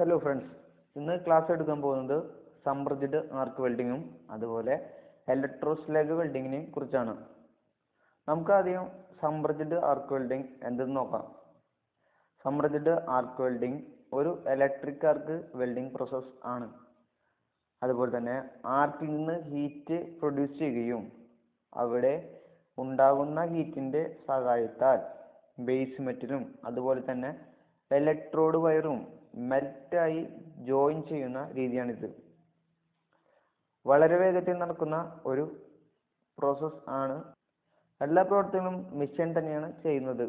hello friends ഇന്ന് class എടുക്കാൻ പോകുന്നത് സമ്പ്രജിഡ് ആർക്ക് വെൽഡിങ്ങും അതുപോലെ ഇലക്ട്രോസ്ലാഗ് വെൽഡിങ്ങിനെയും കുറിച്ചാണ് നമുക്ക് ആദ്യം സമ്പ്രജിഡ് ആർക്ക് വെൽഡിംഗ് എന്തെന്ന് നോക്കാം സമ്പ്രജിഡ് ആർക്ക് വെൽഡിംഗ് ഒരു ഇലക്ട്രിക് ആർക്ക് വെൽഡിംഗ് പ്രോസസ് ആണ് അതുപോലെ തന്നെ ആർക്കിൽ നിന്ന് ഹീറ്റ് പ്രൊഡ്യൂസ് ചെയ്യുകയും അവിടെ ഉണ്ടാകുന്ന ഹീറ്റിന്റെ സഹായത്താൽ ബേസ് മെറ്റലും അതുപോലെ തന്നെ ഇലക്ട്രോഡ് വയറും മെൽറ്റായി ജോയിൻ ചെയ്യുന്ന രീതിയാണിത് വളരെ വേഗത്തിൽ നടക്കുന്ന ഒരു പ്രോസസ് ആണ് എല്ലാ പ്രവർത്തനങ്ങളും മെഷീൻ തന്നെയാണ് ചെയ്യുന്നത്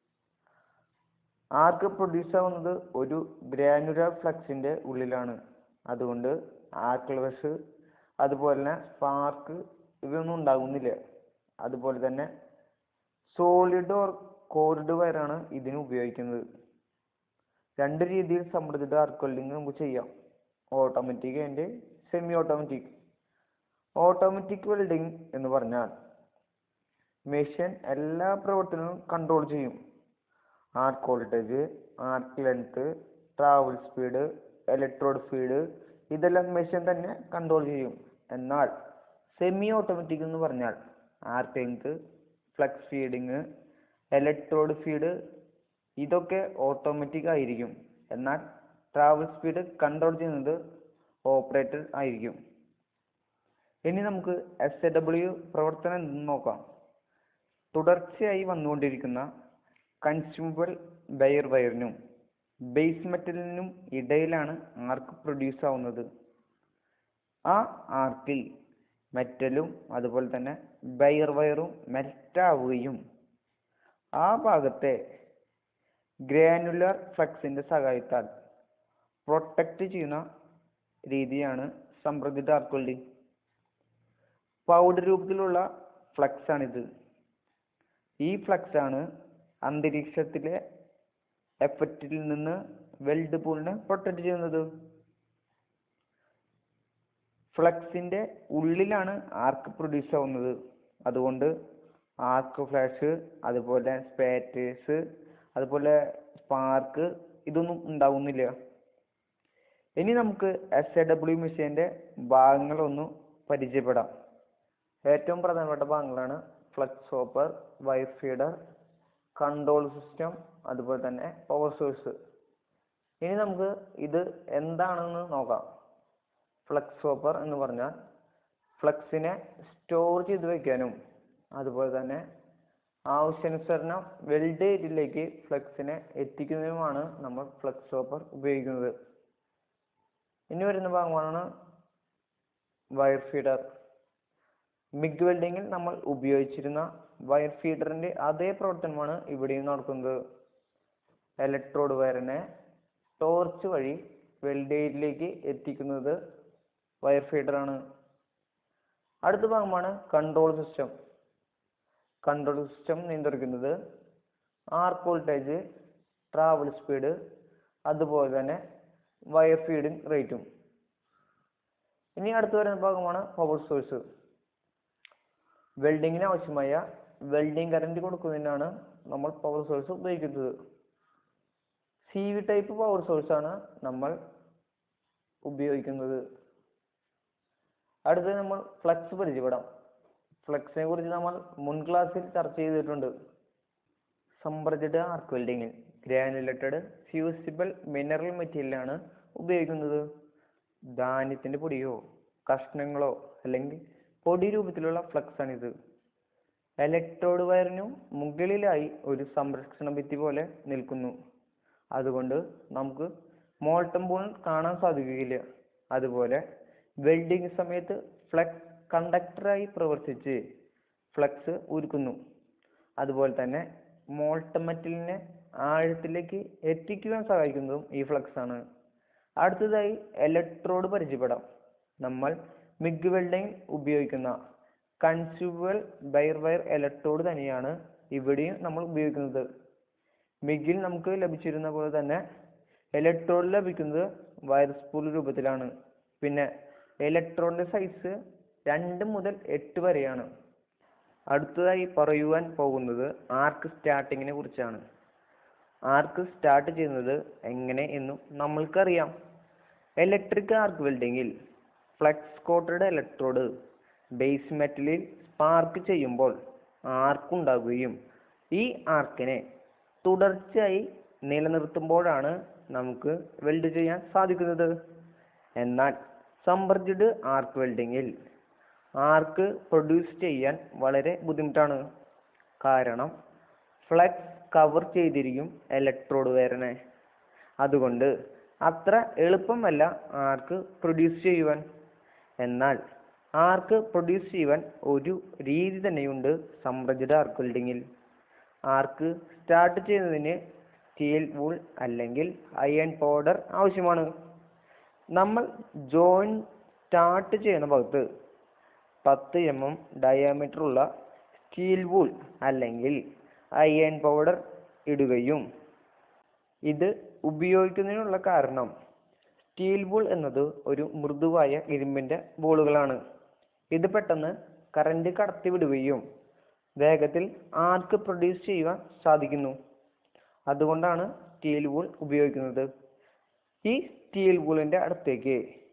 ആർക്ക് പ്രൊഡ്യൂസ് ആവുന്നത് ഒരു ഗ്രാനുലർ ഫ്ലക്സിന്റെ ഉള്ളിലാണ് അതുകൊണ്ട് ആക്ലവസ് അതുപോലെ തന്നെ സ്പാർക്ക് ഇവയൊന്നും ഉണ്ടാകുന്നില്ല അതുപോലെ തന്നെ സോളിഡ് ഓർ കോറിഡ് വയറാണ് ഇതിന് ഉപയോഗിക്കുന്നത് രണ്ട് രീതിയിൽ സമ്മർദ്ദിത ആർക്ക് വെൽഡിങ് നമുക്ക് ചെയ്യാം automatic and semi automatic automatic welding എന്ന് പറഞ്ഞാൽ മെഷീൻ എല്ലാ പ്രവർത്തനവും കൺട്രോൾ ചെയ്യും arc voltage arc length travel speed electrode speed ഇതെല്ലാം മെഷീൻ തന്നെ കൺട്രോൾ ചെയ്യും എന്നാൽ സെമി ഓട്ടോമാറ്റിക് എന്ന് പറഞ്ഞാൽ arc length flux feeding electrode feed ഇതൊക്കെ ഓട്ടോമാറ്റിക് ആയിരിക്കും എന്നാൽ ട്രാവൽ സ്പീഡ് കൺട്രോൾ ചെയ്യുന്നത് ഓപ്പറേറ്റർ ആയിരിക്കും ഇനി നമുക്ക് എസ് എ ഡബ്ല്യു പ്രവർത്തനം എന്തെന്ന് നോക്കാം തുടർച്ചയായി വന്നുകൊണ്ടിരിക്കുന്ന കൺസ്യൂമബിൾ ബയർ വയറിനും ബേസ് മെറ്റലിനും ഇടയിലാണ് ആർക്ക് പ്രൊഡ്യൂസ് ആവുന്നത് ആ ആർക്കിൽ മെറ്റലും അതുപോലെ തന്നെ ബയർ വയറും മെൽറ്റാവുകയും ആ ഭാഗത്തെ ഗ്രാനുലർ ഫ്ലക്സിന്റെ സഹായത്താൽ പ്രൊട്ടക്ട് ചെയ്യുന്ന രീതിയാണ് സമ്പ്രദിത ആർക്ക് വെൽഡിംഗ് പൗഡർ രൂപത്തിലുള്ള ഫ്ലക്സ് ആണിത് ഈ ഫ്ലക്സ് ആണ് അന്തരീക്ഷത്തിലെ എഫക്റ്റിൽ നിന്ന് വെൽഡ് പൂളിനെ പ്രൊട്ടക്ട് ചെയ്യുന്നത് ഫ്ലക്സിന്റെ ഉള്ളിലാണ് ആർക്ക് പ്രൊഡ്യൂസ് ആവുന്നത് അതുകൊണ്ട് ആർക്ക് ഫ്ലാഷ് അതുപോലെ സ്പാറ്റേഴ്സ് അതുപോലെ സ്പാർക്ക് ഇതൊന്നും ഉണ്ടാവുന്നില്ല ഇനി നമുക്ക് എസ് എ ഡബ്ല്യു മെഷീന്റെ ഭാഗങ്ങളൊന്ന് പരിചയപ്പെടാം ഏറ്റവും പ്രധാനപ്പെട്ട ഭാഗങ്ങളാണ് flux hopper wire feeder control system അതുപോലെ തന്നെ പവർ സോഴ്സ് ഇനി നമുക്ക് ഇത് എന്താണെന്ന് നോക്കാം ഫ്ലക്സ് ഹോപ്പർ എന്ന് പറഞ്ഞാൽ ഫ്ലക്സിനെ സ്റ്റോർ ചെയ്ത് വെക്കാനും അതുപോലെ തന്നെ ആവശ്യാനുസരണം വെൽഡ് ഏരിയയിലേക്ക് ഫ്ലക്സിനെ എത്തിക്കുന്നതിനുമാണ് നമ്മൾ ഫ്ലക്സ് ഹോപ്പർ ഉപയോഗിക്കുന്നത് ഇനി വരുന്ന ഭാഗമാണ് വയർ ഫീഡർ മിഗ് വെൽഡിങ്ങിൽ നമ്മൾ ഉപയോഗിച്ചിരുന്ന വയർ ഫീഡറിന്റെ അതേ പ്രവർത്തനമാണ് ഇവിടെയും നടക്കുന്നത് ഇലക്ട്രോഡ് വയറിനെ ടോർച്ച് വഴി വെൽഡ് ഏരിയയിലേക്ക് എത്തിക്കുന്നത് വയർ ഫീഡർ ആണ് അടുത്ത ഭാഗമാണ് കൺട്രോൾ സിസ്റ്റം കൺട്രോൾ സിസ്റ്റം നിയന്ത്രിക്കുന്നത് ആർക്ക് വോൾട്ടേജ് ട്രാവൽ സ്പീഡ് അതുപോലെ തന്നെ വയർ ഫീഡിംഗ് റേറ്റും ഇനി അടുത്ത് വരുന്ന ഭാഗമാണ് പവർ സോഴ്സ് വെൽഡിങ്ങിന് ആവശ്യമായ വെൽഡിംഗ് കറന്റ് കൊടുക്കുന്നതിനാണ് നമ്മൾ പവർ സോഴ്സ് ഉപയോഗിക്കുന്നത് C V type power source ആണ് നമ്മൾ ഉപയോഗിക്കുന്നത് അടുത്തത് നമ്മൾ ഫ്ലക്സ് പരിചയപ്പെടാം ഫ്ലക്സിനെ കുറിച്ച് നമ്മൾ മുൻ ക്ലാസ്സിൽ ചർച്ച ചെയ്തിട്ടുണ്ട് സമ്പ്രജിത ആർക്ക് വെൽഡിങ്ങിൽ ഗ്രാനുലേറ്റഡ് ഫ്യൂസിബിൾ മിനറൽ മെറ്റീരിയലാണ് ഉപയോഗിക്കുന്നത് ധാന്യത്തിന്റെ പൊടിയോ കഷ്ണങ്ങളോ അല്ലെങ്കിൽ പൊടി രൂപത്തിലുള്ള ഫ്ലക്സ് ആണിത് ഇലക്ട്രോഡ് വയറിനു മുകളിലായി ഒരു സംരക്ഷണ ഭിത്തി പോലെ നിൽക്കുന്നു അതുകൊണ്ട് നമുക്ക് മോൾട്ടം പൂൾ കാണാൻ സാധിക്കുകയില്ല അതുപോലെ വെൽഡിംഗ് സമയത്ത് ഫ്ലക്സ് കണ്ടക്ടറായി പ്രവർത്തിച്ച് ഫ്ലക്സ് ഉരുക്കുന്നു അതുപോലെ തന്നെ മോൾട്ടം മെറ്റലിനെ ആഴത്തിലേക്ക് എത്തിക്കുവാൻ സഹായിക്കുന്നതും ഈ ഫ്ലക്സ് ആണ് അടുത്തതായി ഇലക്ട്രോഡ് പരിചയപ്പെടാം നമ്മൾ മിഗ് വെൽഡിംഗ് ഉപയോഗിക്കുന്ന കൺസ്യൂമബിൾ ബയർ വയർ ഇലക്ട്രോഡ് തന്നെയാണ് ഇവിടെയും നമ്മൾ ഉപയോഗിക്കുന്നത് മിഗിൽ നമുക്ക് ലഭിച്ചിരുന്ന പോലെ തന്നെ ഇലക്ട്രോഡ് ലഭിക്കുന്നത് വയർ സ്പൂൾ രൂപത്തിലാണ് പിന്നെ ഇലക്ട്രോണിന്റെ സൈസ് രണ്ട് മുതൽ എട്ട് വരെയാണ് അടുത്തതായി പറയുവാൻ പോകുന്നത് ആർക്ക് സ്റ്റാർട്ടിങ്ങിനെ കുറിച്ചാണ് ആർക്ക് സ്റ്റാർട്ട് ചെയ്യുന്നത് എങ്ങനെ എന്നും നമ്മൾക്കറിയാം ഇലക്ട്രിക് ആർക്ക് വെൽഡിങ്ങിൽ ഫ്ലെക്സ് കോട്ടഡ് ഇലക്ട്രോഡ് ബേസ് മെറ്റലിൽ സ്പാർക്ക് ചെയ്യുമ്പോൾ ആർക്ക് ഉണ്ടാകുകയും ഈ ആർക്കിനെ തുടർച്ചയായി നിലനിർത്തുമ്പോഴാണ് നമുക്ക് വെൽഡ് ചെയ്യാൻ സാധിക്കുന്നത് എന്നാൽ സമ്പർജിഡ് ആർക്ക് വെൽഡിങ്ങിൽ ആർക്ക് പ്രൊഡ്യൂസ് ചെയ്യാൻ വളരെ ബുദ്ധിമുട്ടാണ് കാരണം ഫ്ലക്സ് കവർ ചെയ്തിരിക്കും ഇലക്ട്രോഡ് വയറിനെ അതുകൊണ്ട് അത്ര എളുപ്പമല്ല ആർക്ക് പ്രൊഡ്യൂസ് ചെയ്യുവാൻ എന്നാൽ ആർക്ക് പ്രൊഡ്യൂസ് ചെയ്യുവാൻ ഒരു രീതി തന്നെയുണ്ട് സംരചിത ആർക്ക് വെൽഡിങ്ങിൽ ആർക്ക് സ്റ്റാർട്ട് ചെയ്യുന്നതിന് സ്റ്റീൽ വൂൾ അല്ലെങ്കിൽ അയൺ പൗഡർ ആവശ്യമാണ് നമ്മൾ ജോയിൻ സ്റ്റാർട്ട് ചെയ്യുന്ന ഭാഗത്ത് പത്ത് എം എം ഡയാമീറ്റർ ഉള്ള സ്റ്റീൽ വൂൾ അല്ലെങ്കിൽ അയൺ പൗഡർ ഇടുകയും ഇത് ഉപയോഗിക്കുന്നതിനുള്ള കാരണം സ്റ്റീൽ ബോൾ എന്നത് ഒരു മൃദുവായ ഇരുമ്പിന്റെ ബോളുകളാണ് ഇത് പെട്ടെന്ന് കറന്റ് കടത്തിവിടുകയും വേഗത്തിൽ ആർക്ക് പ്രൊഡ്യൂസ് ചെയ്യുവാൻ സാധിക്കുന്നു അതുകൊണ്ടാണ് സ്റ്റീൽ ബോൾ ഉപയോഗിക്കുന്നത് ഈ സ്റ്റീൽ ബോളിന്റെ അടുത്തേക്ക്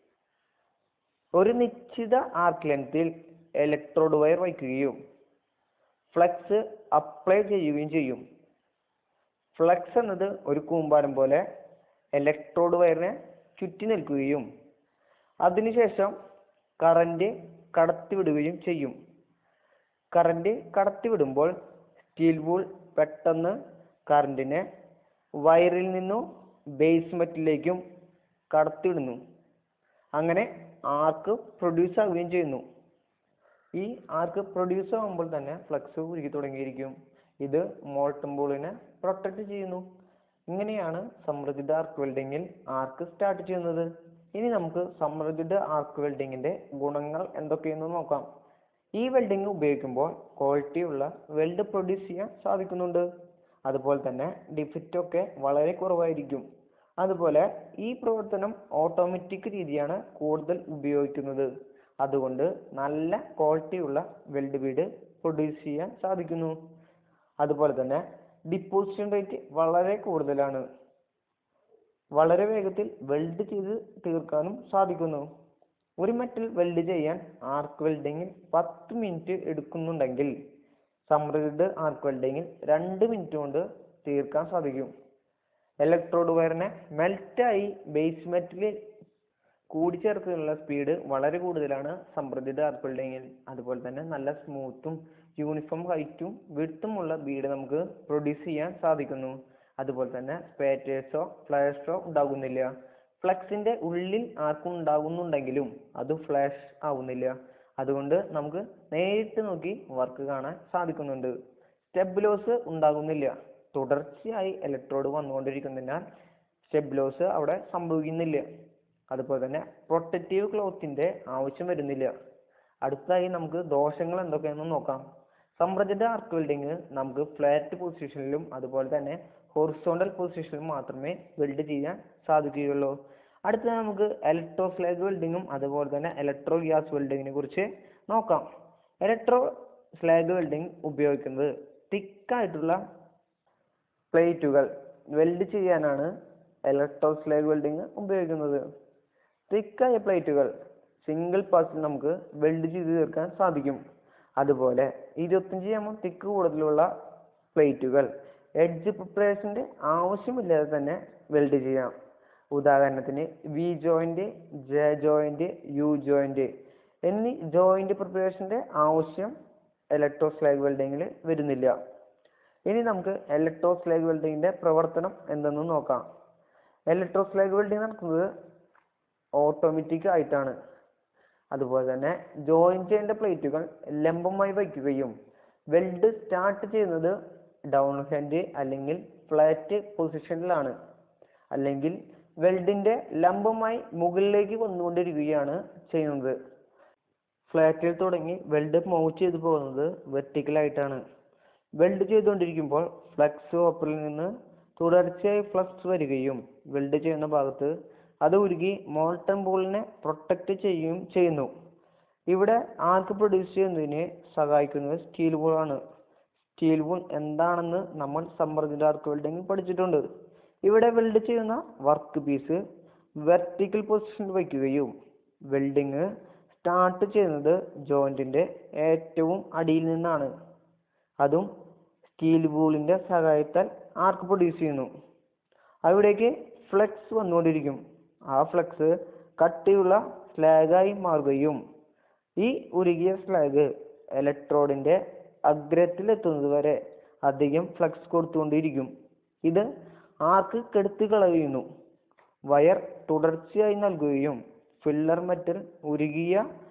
ഒരു നിശ്ചിത ആർക്ക് ലെങ്തിൽ ഇലക്ട്രോഡ് വയർ വയ്ക്കുകയും ഫ്ലക്സ് അപ്ലൈ ചെയ്യുകയും ചെയ്യും ഫ്ലക്സ് എന്നത് ഒരു കൂമ്പാരം പോലെ ഇലക്ട്രോഡ് വയറിനെ ചുറ്റി നിൽക്കുകയും അതിനുശേഷം കറന്റ് കടത്തിവിടുകയും ചെയ്യും കറന്റ് കടത്തിവിടുമ്പോൾ സ്റ്റീൽ വൂൾ പെട്ടെന്ന് കറന്റിനെ വയറിൽ നിന്നും ബേസ് മെറ്റിലേക്കും കടത്തിവിടുന്നു അങ്ങനെ ആർക്ക് പ്രൊഡ്യൂസ് ആവുകയും ചെയ്യുന്നു ഈ ആർക്ക് പ്രൊഡ്യൂസ് ആകുമ്പോൾ തന്നെ ഫ്ലക്സ് ഉരുകി തുടങ്ങിയിരിക്കും ഇത് മോൾട്ടൺ ബോളിനെ പ്രൊട്ടക്ട് ചെയ്യുന്നു ഇങ്ങനെയാണ് സമൃദ്ധിത ആർക്ക് വെൽഡിങ്ങിൽ ആർക്ക് സ്റ്റാർട്ട് ചെയ്യുന്നത് ഇനി നമുക്ക് സമൃദ്ധിത ആർക്ക് വെൽഡിങ്ങിന്റെ ഗുണങ്ങൾ എന്തൊക്കെയെന്ന് നോക്കാം ഈ വെൽഡിംഗ് ഉപയോഗിക്കുമ്പോൾ ക്വാളിറ്റി ഉള്ള വെൽഡ് പ്രൊഡ്യൂസ് ചെയ്യാൻ സാധിക്കുന്നുണ്ട് അതുപോലെ തന്നെ ഡിഫക്റ്റ് ഒക്കെ വളരെ കുറവായിരിക്കും അതുപോലെ ഈ പ്രവർത്തനം ഓട്ടോമാറ്റിക് രീതിയാണ് കൂടുതൽ ഉപയോഗിക്കുന്നത് അതുകൊണ്ട് നല്ല ക്വാളിറ്റി ഉള്ള വെൽഡ് ബീഡ് പ്രൊഡ്യൂസ് ചെയ്യാൻ സാധിക്കുന്നു അതുപോലെ തന്നെ ഡിപ്പോസിഷൻ റേറ്റ് വളരെ കൂടുതലാണ് വളരെ വേഗത്തിൽ വെൽഡ് ചെയ്ത് തീർക്കാനും സാധിക്കുന്നു ഒരു മെറ്റൽ വെൽഡ് ചെയ്യാൻ ആർക്ക് വെൽഡിങ്ങിൽ പത്ത് മിനിറ്റ് എടുക്കുന്നുണ്ടെങ്കിൽ സമൃദ്ധ ആർക്ക് വെൽഡിങ്ങിൽ രണ്ട് മിനിറ്റ് കൊണ്ട് തീർക്കാൻ സാധിക്കും ഇലക്ട്രോഡ് വയറിനെ മെൽറ്റായി ബേസ് മെറ്റലിൽ കൂടിച്ചേർക്കാനുള്ള സ്പീഡ് വളരെ കൂടുതലാണ് സമ്പ്രദിത ആർക്ക് വെൽഡിങ്ങിൽ അതുപോലെ തന്നെ നല്ല സ്മൂത്തും യൂണിഫോം ഹൈറ്റും വിട്ടുമുള്ള ബീഡ് നമുക്ക് പ്രൊഡ്യൂസ് ചെയ്യാൻ സാധിക്കുന്നു അതുപോലെ തന്നെ സ്പേറ്റേഴ്സോ ഫ്ലാഷോ ഉണ്ടാകുന്നില്ല ഫ്ലക്സിന്റെ ഉള്ളിൽ ആർക്കും ഉണ്ടാകുന്നുണ്ടെങ്കിലും അത് ഫ്ലാഷ് ആവുന്നില്ല അതുകൊണ്ട് നമുക്ക് നേരിട്ട് നോക്കി വർക്ക് കാണാൻ സാധിക്കുന്നുണ്ട് സ്റ്റെബ് ലോസ് ഉണ്ടാകുന്നില്ല തുടർച്ചയായി ഇലക്ട്രോഡ് വന്നുകൊണ്ടിരിക്കുന്നതിനാൽ സ്റ്റെബ് ലോസ് അവിടെ സംഭവിക്കുന്നില്ല അതുപോലെ തന്നെ പ്രൊട്ടക്റ്റീവ് ക്ലോത്തിന്റെ ആവശ്യം വരുന്നില്ല അടുത്തതായി നമുക്ക് ദോഷങ്ങൾ എന്തൊക്കെയാണെന്ന് നോക്കാം സംരചിത ആർക്ക് വെൽഡിങ് നമുക്ക് ഫ്ലാറ്റ് പൊസിഷനിലും അതുപോലെ തന്നെ ഹൊറിസോണ്ടൽ പൊസിഷനിലും മാത്രമേ വെൽഡ് ചെയ്യാൻ സാധിക്കുകയുള്ളൂ അടുത്തത് നമുക്ക് ഇലക്ട്രോ ഫ്ലാഗ് വെൽഡിങ്ങും അതുപോലെ തന്നെ ഇലക്ട്രോ ഗ്യാസ് വെൽഡിങ്ങിനെ കുറിച്ച് നോക്കാം ഇലക്ട്രോ ഫ്ലാഗ് വെൽഡിങ് ഉപയോഗിക്കുന്നത് തിക്കായിട്ടുള്ള പ്ലേറ്റുകൾ വെൽഡ് ചെയ്യാനാണ് ഇലക്ട്രോ ഫ്ലാഗ് വെൽഡിങ് ഉപയോഗിക്കുന്നത് തിക്കായ പ്ലേറ്റുകൾ സിംഗിൾ പാസിൽ നമുക്ക് വെൽഡ് ചെയ്ത് തീർക്കാൻ സാധിക്കും അതുപോലെ ഇരുപത്തഞ്ച് എം എം തിക്ക് കൂടുതലുള്ള പ്ലേറ്റുകൾ എഡ്ജ് പ്രിപ്പറേഷന്റെ ആവശ്യമില്ലാതെ തന്നെ വെൽഡ് ചെയ്യാം ഉദാഹരണത്തിന് V joint J joint U joint എന്നീ ജോയിന്റ് പ്രിപ്പറേഷന്റെ ആവശ്യം ഇലക്ട്രോ സ്ലാഗ് വെൽഡിങ്ങിൽ വരുന്നില്ല ഇനി നമുക്ക് ഇലക്ട്രോ സ്ലാഗ് വെൽഡിങ്ങിന്റെ പ്രവർത്തനം എന്തെന്ന് നോക്കാം ഇലക്ട്രോ സ്ലാഗ് വെൽഡിങ് നടക്കുന്നത് ഓട്ടോമാറ്റിക് ആയിട്ടാണ് അതുപോലെ തന്നെ ജോയിൻ ചെയ്യേണ്ട പ്ലേറ്റുകൾ ലംബമായി വയ്ക്കുകയും വെൽഡ് സ്റ്റാർട്ട് ചെയ്യുന്നത് ഡൗൺ ഹാൻഡ് അല്ലെങ്കിൽ ഫ്ലാറ്റ് പൊസിഷനിലാണ് അല്ലെങ്കിൽ വെൽഡിന്റെ ലംബമായി മുകളിലേക്ക് വന്നുകൊണ്ടിരിക്കുകയാണ് ചെയ്യുന്നത് ഫ്ലാറ്റിൽ തുടങ്ങി വെൽഡ് മൂവ് ചെയ്തു പോകുന്നത് വെർട്ടിക്കൽ ആയിട്ടാണ് വെൽഡ് ചെയ്തുകൊണ്ടിരിക്കുമ്പോൾ ഫ്ലക്സ് ഓപ്പറിൽ നിന്ന് തുടർച്ചയായി ഫ്ലക്സ് വരികയും വെൽഡ് ചെയ്യുന്ന ഭാഗത്ത് അത് ഉരുകി മോൾട്ടൺ ബോളിനെ പ്രൊട്ടക്ട് ചെയ്യുകയും ചെയ്യുന്നു ഇവിടെ ആർക്ക് പ്രൊഡ്യൂസ് ചെയ്യുന്നതിന് സഹായിക്കുന്നത് സ്റ്റീൽ ബോളാണ് സ്റ്റീൽ വൂൺ എന്താണെന്ന് നമ്മൾ സമ്മർദ്ദിത ആർക്ക് വെൽഡിംഗ് പഠിച്ചിട്ടുണ്ട് ഇവിടെ വെൽഡ് ചെയ്യുന്ന വർക്ക് പീസ് വെർട്ടിക്കൽ പൊസിഷനിൽ വയ്ക്കുകയും വെൽഡിങ് സ്റ്റാർട്ട് ചെയ്യുന്നത് ജോയിന്റിന്റെ ഏറ്റവും അടിയിൽ നിന്നാണ് അതും സ്റ്റീൽ വൂളിന്റെ സഹായത്താൽ ആർക്ക് പ്രൊഡ്യൂസ് ചെയ്യുന്നു അവിടേക്ക് ഫ്ലെക്സ് വന്നുകൊണ്ടിരിക്കും ആ ഫ്ലെക്സ് കട്ടിയുള്ള സ്ലാഗായി മാറുകയും ഈ ഉരുകിയ സ്ലാഗ് ഇലക്ട്രോഡിന്റെ അഗ്രത്തിൽ എത്തുന്നത് വരെ അധികം ഫ്ലക്സ് കൊടുത്തുകൊണ്ടിരിക്കും ഇത് ആർക്ക് കെടുത്തി കളയുന്നു വയർ തുടർച്ചയായി നൽകുകയും ഫില്ലർ മെറ്റൽ ഉരുകിയ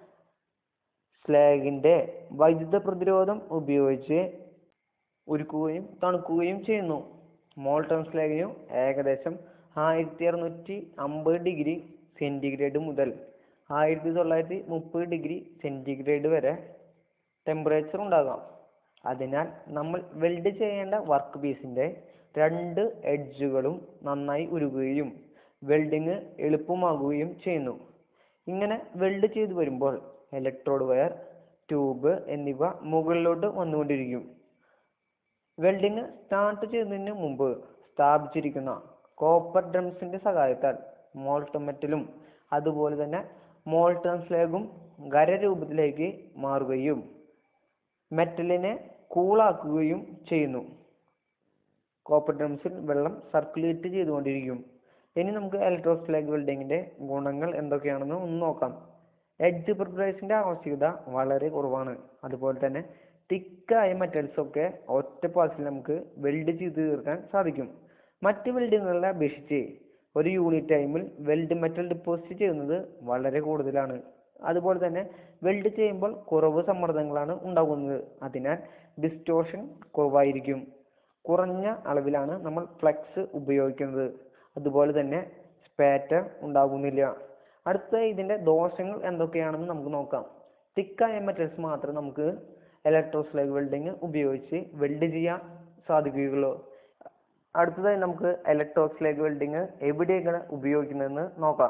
സ്ലാഗിന്റെ വൈദ്യുത പ്രതിരോധം ഉപയോഗിച്ച് ഉരുക്കുകയും തണുക്കുകയും ചെയ്യുന്നു മോൾട്ടൺ സ്ലാഗിനു ഏകദേശം ആയിരത്തി അറുന്നൂറ്റി അമ്പത് ഡിഗ്രി സെന്റിഗ്രേഡ് മുതൽ ആയിരത്തി തൊള്ളായിരത്തി മുപ്പത് ഡിഗ്രി സെന്റിഗ്രേഡ് വരെ ടെമ്പറേച്ചർ ഉണ്ടാകാം അതിനാൽ നമ്മൾ വെൽഡ് ചെയ്യേണ്ട വർക്ക് പീസിന്റെ രണ്ട് എഡ്ജുകളും നന്നായി ഉരുകുകയും വെൽഡിങ് എളുപ്പമാകുകയും ചെയ്യുന്നു ഇങ്ങനെ വെൽഡ് ചെയ്തു വരുമ്പോൾ ഇലക്ട്രോഡ് വയർ ട്യൂബ് എന്നിവ മുകളിലോട്ട് വന്നുകൊണ്ടിരിക്കും വെൽഡിങ് സ്റ്റാർട്ട് ചെയ്യുന്നതിന് മുമ്പ് സ്ഥാപിച്ചിരിക്കുന്ന കോപ്പർ ഡ്രംസിന്റെ സഹായത്താൽ മോൾട്ടൺ മെറ്റലും അതുപോലെ തന്നെ മോൾട്ടൺ സ്ലേഗും ഖരരൂപത്തിലേക്ക് മാറുകയും മെറ്റലിനെ കൂളാക്കുകയും ചെയ്യുന്നു കോപ്പർ ഡ്രംസിൽ വെള്ളം സർക്കുലേറ്റ് ചെയ്തുകൊണ്ടിരിക്കും ഇനി നമുക്ക് ഇലക്ട്രോസ്ലാഗ് വെൽഡിങ്ങിന്റെ ഗുണങ്ങൾ എന്തൊക്കെയാണെന്ന് ഒന്ന് നോക്കാം എഡ്ജ് പ്രിപ്പറേഷന്റെ ആവശ്യകത വളരെ കുറവാണ് അതുപോലെ തന്നെ തിക്കായ മെറ്റൽസ് ഒക്കെ ഒറ്റ പാസിൽ നമുക്ക് വെൽഡ് ചെയ്ത് തീർക്കാൻ സാധിക്കും മറ്റ് വെൽഡിങ്ങുകളെ അപേക്ഷിച്ച് ഒരു യൂണിറ്റ് ടൈമിൽ വെൽഡ് മെറ്റൽ ഡിപ്പോസിറ്റ് ചെയ്യുന്നത് വളരെ കൂടുതലാണ് അതുപോലെ തന്നെ വെൽഡ് ചെയ്യുമ്പോൾ കുറവ് സമ്മർദ്ദങ്ങളാണ് ഉണ്ടാകുന്നത് അതിനാൽ ഡിസ്റ്റോഷൻ കുറവായിരിക്കും കുറഞ്ഞ അളവിലാണ് നമ്മൾ ഫ്ലെക്സ് ഉപയോഗിക്കുന്നത് അതുപോലെ തന്നെ സ്പാറ്റർ ഉണ്ടാകുന്നില്ല അടുത്ത ഇതിന്റെ ദോഷങ്ങൾ എന്തൊക്കെയാണെന്ന് നമുക്ക് നോക്കാം തിക്കായ മെറ്റൽസ് മാത്രം നമുക്ക് ഇലക്ട്രോസ്ലൈഗ് വെൽഡിങ് ഉപയോഗിച്ച് വെൽഡ് ചെയ്യാൻ സാധിക്കുകയുള്ളൂ അടുത്തതായി നമുക്ക് ഇലക്ട്രോസ്ലൈഗ് വെൽഡിങ് എവിടെയൊക്കെയാണ് ഉപയോഗിക്കുന്നതെന്ന് നോക്കാം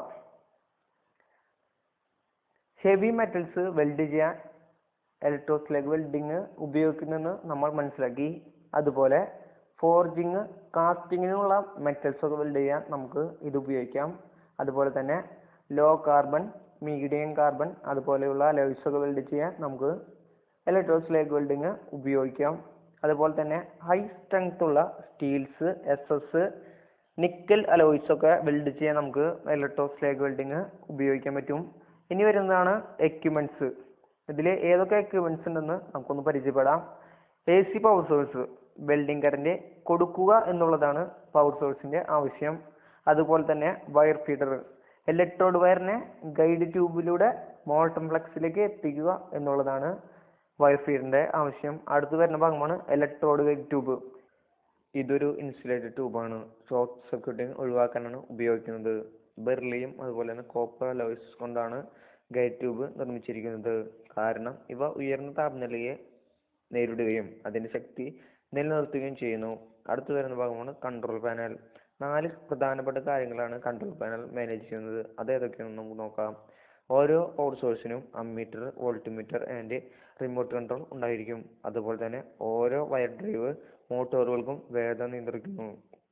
ഹെവി മെറ്റൽസ് വെൽഡ് ചെയ്യാൻ ഇലക്ട്രോസ്ലൈഗ് വെൽഡിങ് ഉപയോഗിക്കുന്നെന്ന് നമ്മൾ മനസ്സിലാക്കി അതുപോലെ ഫോർജിങ് കാസ്റ്റിങ്ങിനുള്ള മെറ്റൽസ് ഒക്കെ വെൽഡ് ചെയ്യാൻ നമുക്ക് ഇത് ഉപയോഗിക്കാം അതുപോലെ തന്നെ ലോ കാർബൺ മീഡിയം കാർബൺ അതുപോലെയുള്ള അലോയ്സ് ഒക്കെ വെൽഡ് ചെയ്യാൻ നമുക്ക് ഇലക്ട്രോസ്ലൈഗ് വെൽഡിങ് ഉപയോഗിക്കാം അതുപോലെ തന്നെ ഹൈ സ്ട്രെങ്ത് ഉള്ള steels S S nickel alloys ഒക്കെ വെൽഡ് ചെയ്യാൻ നമുക്ക് ഇലക്ട്രോസ്ലൈഗ് വെൽഡിങ് ഉപയോഗിക്കാൻ പറ്റും ഇനി വരുന്നതാണ് എക്യുപ്മെന്റ്സ് ഇതിൽ ഏതൊക്കെ എക്യുപ്മെന്റ്സ് ഉണ്ടെന്ന് നമുക്കൊന്ന് പരിചയപ്പെടാം A C power source welding current കൊടുക്കുക എന്നുള്ളതാണ് പവർ സോഴ്സിന്റെ ആവശ്യം അതുപോലെ തന്നെ വയർ ഫീഡർ ഇലക്ട്രോഡ് വയറിനെ ഗൈഡ് ട്യൂബിലൂടെ മോൾട്ടൺ ഫ്ലക്സിലേക്ക് എത്തിക്കുക എന്നുള്ളതാണ് വയർ ഫീഡറിന്റെ ആവശ്യം അടുത്ത് വരുന്ന ഭാഗമാണ് ഇലക്ട്രോഡ് ഗൈഡ് ട്യൂബ് ഇതൊരു ഇൻസുലേറ്റഡ് ട്യൂബാണ് ഷോർട്ട് സർക്യൂട്ടിങ് ഒഴിവാക്കാനാണ് ഉപയോഗിക്കുന്നത് ബെർലിയും അതുപോലെ തന്നെ കോപ്പർ അലോയ്സ് കൊണ്ടാണ് ഗൈഡ് ട്യൂബ് നിർമ്മിച്ചിരിക്കുന്നത് കാരണം ഇവ ഉയർന്ന താപനിലയെ നേരിടുകയും അതിന്റെ ശക്തി നിലനിർത്തുകയും ചെയ്യുന്നു അടുത്തു വരുന്ന ഭാഗമാണ് കൺട്രോൾ പാനൽ നാല് പ്രധാനപ്പെട്ട കാര്യങ്ങളാണ് കൺട്രോൾ പാനൽ മാനേജ് ചെയ്യുന്നത് അത് ഏതൊക്കെയാണെന്ന് നമുക്ക് നോക്കാം ഓരോ പവർ സോഴ്സിനും ammeter voltmeter and remote control ഉണ്ടായിരിക്കും അതുപോലെ തന്നെ ഓരോ വയർ ഡ്രൈവ് മോട്ടോറുകൾക്കും വേഗത നിയന്ത്രിക്കുന്നു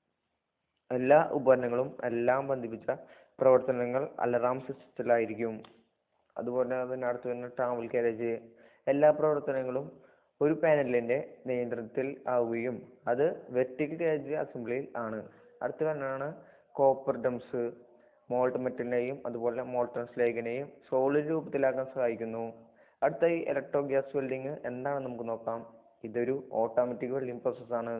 എല്ലാ ഉപകരണങ്ങളും എല്ലാം ബന്ധിപ്പിച്ച പ്രവർത്തനങ്ങൾ അലറാം സിസ്റ്റത്തിലായിരിക്കും അതുപോലെ തന്നെ അടുത്ത് വരുന്ന ട്രാവൽ കാരേജ് എല്ലാ പ്രവർത്തനങ്ങളും ഒരു പാനലിന്റെ നിയന്ത്രണത്തിൽ ആവുകയും അത് വെർട്ടിക്കൽ കാരേജ് അസംബ്ലിയിൽ ആണ് അടുത്ത വരുന്നതാണ് കോപ്പർ ഡംസ് മോൾട്ട് മെറ്റലിനെയും അതുപോലെ മോൾട്ടൺ സ്ലേഗിനെയും സോളിഡ് രൂപത്തിലാക്കാൻ സഹായിക്കുന്നു അടുത്തായി ഇലക്ട്രോ ഗ്യാസ് വെൽഡിങ് എന്താണെന്ന് നമുക്ക് നോക്കാം ഇതൊരു ഓട്ടോമാറ്റിക് വെൽഡിംഗ് പ്രോസസ്സാണ്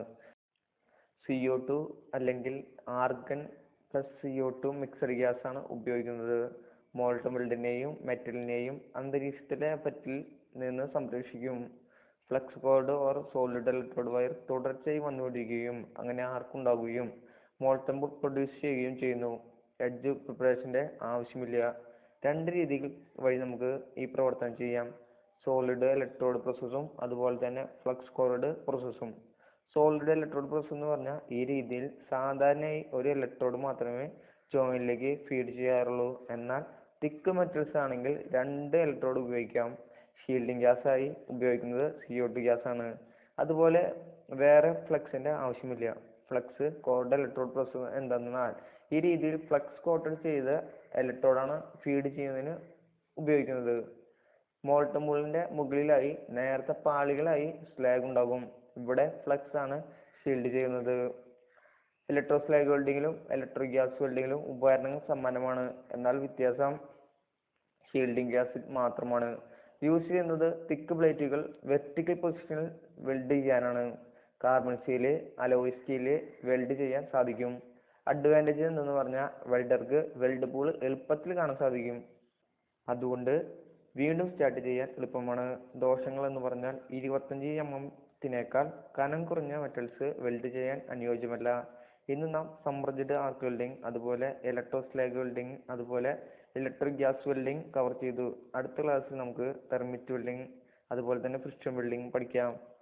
സി ഒ ടു അല്ലെങ്കിൽ argon plus C O two mixed gas ആണ് ഉപയോഗിക്കുന്നത് മോൾട്ടൺ വെൽഡിനെയും മെറ്റലിനെയും അന്തരീക്ഷത്തിലെ പറ്റിൽ നിന്ന് സംരക്ഷിക്കും flux cored or solid electrode wire തുടർച്ചയായി വന്നുകൊണ്ടിരിക്കുകയും അങ്ങനെ ആർക്കുണ്ടാവുകയും മോൾട്ടൺ പ്രൊഡ്യൂസ് ചെയ്യുകയും ചെയ്യുന്നു എഡ്ജ് പ്രിപ്പറേഷന്റെ ആവശ്യമില്ല രണ്ട് രീതികൾ വഴി നമുക്ക് ഈ പ്രവർത്തനം ചെയ്യാം സോളിഡ് ഇലക്ട്രോഡ് പ്രോസസ്സും അതുപോലെ തന്നെ ഫ്ലക്സ് കോർഡ് പ്രോസസ്സും സോളിഡ് ഇലക്ട്രോഡ് പ്രോസസ് എന്ന് പറഞ്ഞാൽ ഈ രീതിയിൽ സാധാരണയായി ഒരു ഇലക്ട്രോഡ് മാത്രമേ ജോയിനിലേക്ക് ഫീഡ് ചെയ്യാറുള്ളൂ എന്നാൽ തിക്ക് മെറ്റൽസ് ആണെങ്കിൽ രണ്ട് ഇലക്ട്രോഡ് ഉപയോഗിക്കാം ഷീൽഡിംഗ് ഗ്യാസ് ആയി ഉപയോഗിക്കുന്നത് സി ഒ ടു ഗ്യാസ് ആണ് അതുപോലെ വേറെ ഫ്ലക്സിന്റെ ആവശ്യമില്ല ഫ്ലക്സ് കോഡ് ഇലക്ട്രോഡ് പ്ലസ് എന്തെന്നാൽ ഈ രീതിയിൽ ഫ്ലക്സ് കോട്ടഡ് ചെയ്ത ഇലക്ട്രോഡാണ് ഫീഡ് ചെയ്യുന്നതിന് ഉപയോഗിക്കുന്നത് മോൾട്ടൺ മൂളിന്റെ മുകളിലായി നേർത്ത പാളികളായി സ്ലാഗ് ഉണ്ടാകും ഇവിടെ ഫ്ലക്സ് ആണ് ഷീൽഡ് ചെയ്യുന്നത് ഇലക്ട്രോ സ്ലാഗ് വെൽഡിങ്ങിലും ഇലക്ട്രിക് ഗ്യാസ് വെൽഡിങ്ങിലും ഉപകരണങ്ങൾ സമാനമാണ് എന്നാൽ വ്യത്യാസം ഷീൽഡിംഗ് ഗ്യാസ് മാത്രമാണ് യൂസ് ചെയ്യുന്നത് തിക്ക് പ്ലേറ്റുകൾ വെർട്ടിക്കൽ പൊസിഷനിൽ വെൽഡ് ചെയ്യാനാണ് carbon steel alloy steel weld ചെയ്യാൻ സാധിക്കും അഡ്വാൻറ്റേജ് എന്തെന്ന് പറഞ്ഞാൽ വെൽഡർക്ക് വെൽഡ് പൂൾ എളുപ്പത്തിൽ കാണാൻ സാധിക്കും അതുകൊണ്ട് വീണ്ടും സ്റ്റാർട്ട് ചെയ്യാൻ എളുപ്പമാണ് ദോഷങ്ങൾ എന്ന് പറഞ്ഞാൽ ഇരുപത്തഞ്ച് എം എംത്തിനേക്കാൾ കനം കുറഞ്ഞ മെറ്റൽസ് വെൽഡ് ചെയ്യാൻ അനുയോജ്യമല്ല ഇന്ന് നാം സമ്മർജിഡ് ആർക്ക് വെൽഡിംഗ് അതുപോലെ ഇലക്ട്രോ സ്ലാഗ് വെൽഡിംഗ് അതുപോലെ ഇലക്ട്രിക് ഗ്യാസ് വെൽഡിംഗ് കവർ ചെയ്തു അടുത്ത ക്ലാസ്സിൽ നമുക്ക് തെർമിറ്റ് വെൽഡിംഗ് അതുപോലെ തന്നെ ഫ്രിക്ഷൻ വെൽഡിംഗ് പഠിക്കാം